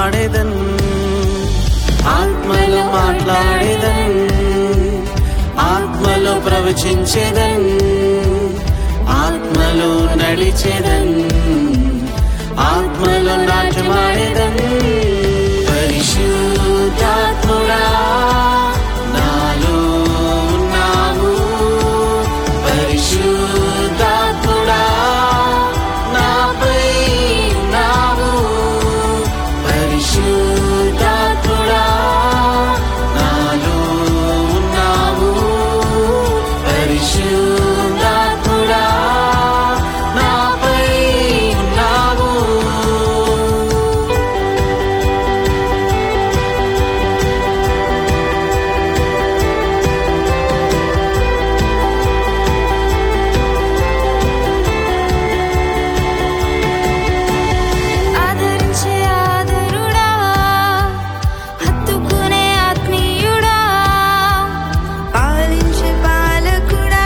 పాడేదన్ ఆత్మలో మాట్లాడేదన్ ఆత్మలో ప్రవచించేదన్ ఆత్మలో నడిచేదన్ ఆత్మలో నాట్యమాడేదన్ పరిశుద్ధాత్ముడా నాలో ఉన్నావు పరిశుద్ధాత్ముడా నాపై ఉన్నావు పరిశుద్ధాత్ముడా నాలో ఉన్నావు పరిశుద్ధాత్ముడా నాపై ఉన్నావు ఆదరించే ఆదరుడా హత్తుకునే ఆత్మీయుడా పాలించే పాలకుడా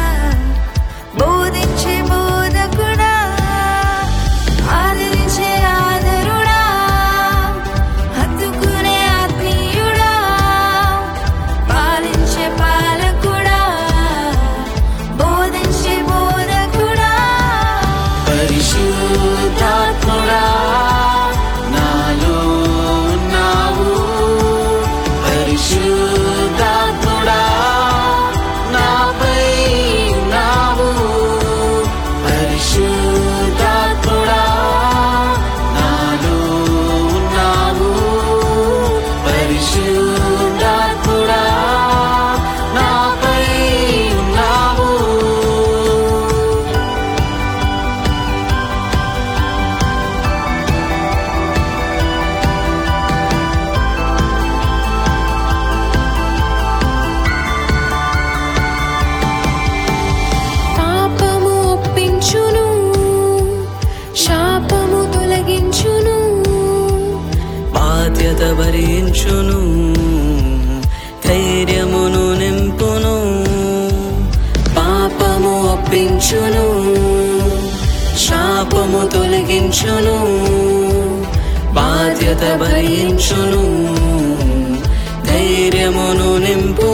బోధించే బోధకుడా ఆదరించే ఆదరుడా హత్తుకునే ఆత్మీయుడా పాలించే పాలకుడా బోధించే బోధకుడా పరిశుద్ధాత్ముడా నాలో ఉన్నావు పరిశుద్ధాత్ముడా నాపై ఉన్నావు పరిశుద్ధాత్ముడా నాలో ఉన్నావు పరిశుద్ధాత్ముడా నాపై ఉన్నావు పాపము ఒప్పించును శాపము తొలగించును బాధ్యత భరించును ధైర్యమును నింపును పాపము ఒప్పించును శాపము తొలగించును బాధ్యత భరించును ధైర్యమును నింపును